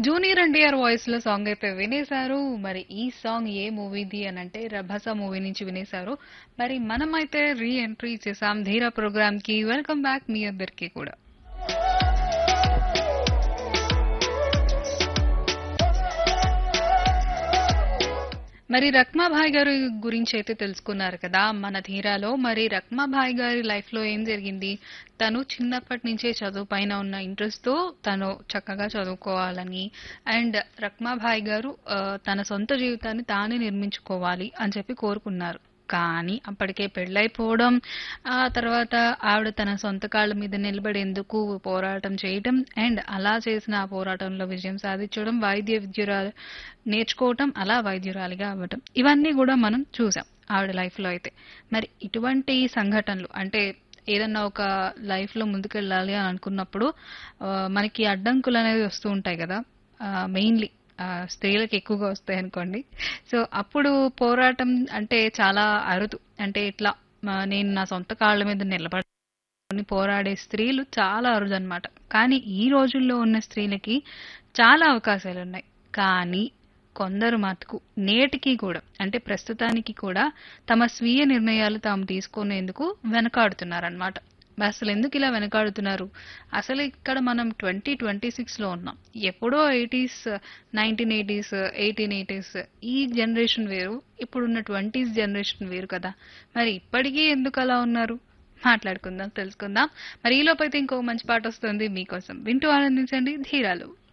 junior NTR voice లో song అయితే వినేశారు మరి ఈ సాంగ్ ఏ మూవీది అని అంటే రభస మూవీ నుంచి వినేశారు మరి మనం అయితే రీ ఎంట్రీ చేసాం ధీరా ప్రోగ్రామ్ కి వెల్కమ్ బ్యాక్ మీ అందరికీ కూడా మరి రక్మాభాయ్ గారి గురించి అయితే తెలుసుకున్నారు కదా మన ధీరాలో మరి రక్మాభాయ్ గారి లైఫ్ లో ఏం జరిగింది తను చిన్నప్పటి నుంచే చదువు పైన ఉన్న ఇంట్రెస్ట్ తో తను చక్కగా చదువుకోవాలని అండ్ రక్మాభాయ్ గారు ఆ, తన సొంత జీవితాన్ని తానే నిర్మించుకోవాలి అని చెప్పి కోరుకున్నారు కానీ అప్పటికే పెళ్ళైపోవడం ఆ తర్వాత ఆవిడ తన సొంత కాళ్ళ మీద నిలబడేందుకు పోరాటం చేయటం అండ్ అలా చేసిన ఆ పోరాటంలో విజయం సాధించడం వైద్య విద్యురాలు నేర్చుకోవటం అలా వైద్యురాలిగా అవ్వటం ఇవన్నీ కూడా మనం చూసాం ఆవిడ లైఫ్ లో అయితే మరి ఇటువంటి సంఘటనలు అంటే ఏదన్నా ఒక లైఫ్ లో ముందుకెళ్ళాలి అని అనుకున్నప్పుడు ఆ, మనకి అడ్డంకులు అనేవి వస్తూ ఉంటాయి కదా మెయిన్లీ స్త్రీలకు ఎక్కువగా వస్తాయి అనుకోండి సో అప్పుడు పోరాటం అంటే చాలా అరుదు అంటే ఇట్లా ఆ, నేను నా సొంత కాళ్ళ మీద నిలబడి పోరాడే స్త్రీలు చాలా అరుదు అనమాట కానీ ఈ రోజుల్లో ఉన్న స్త్రీలకి చాలా అవకాశాలు ఉన్నాయి కానీ కొందరు మటుకు నేటికి కూడా అంటే ప్రస్తుతానికి కూడా తమ స్వీయ నిర్ణయాలు తాము తీసుకునేందుకు వెనకాడుతున్నారనమాట అసలు ఎందుకు ఇలా వెనకాడుతున్నారు అసలు ఇక్కడ మనం ట్వంటీ ట్వంటీ సిక్స్ లో ఉన్నాం ఎప్పుడో eighties nineteen eighties eighteen eighties ఈ జనరేషన్ వేరు ఇప్పుడున్న ట్వంటీస్ జనరేషన్ వేరు కదా మరి ఇప్పటికీ ఎందుకు అలా ఉన్నారు మాట్లాడుకుందాం తెలుసుకుందాం మరి ఈ లోపైతే ఇంకో మంచి పాట వస్తుంది మీకోసం వింటూ ఆనందించండి ధీరాలు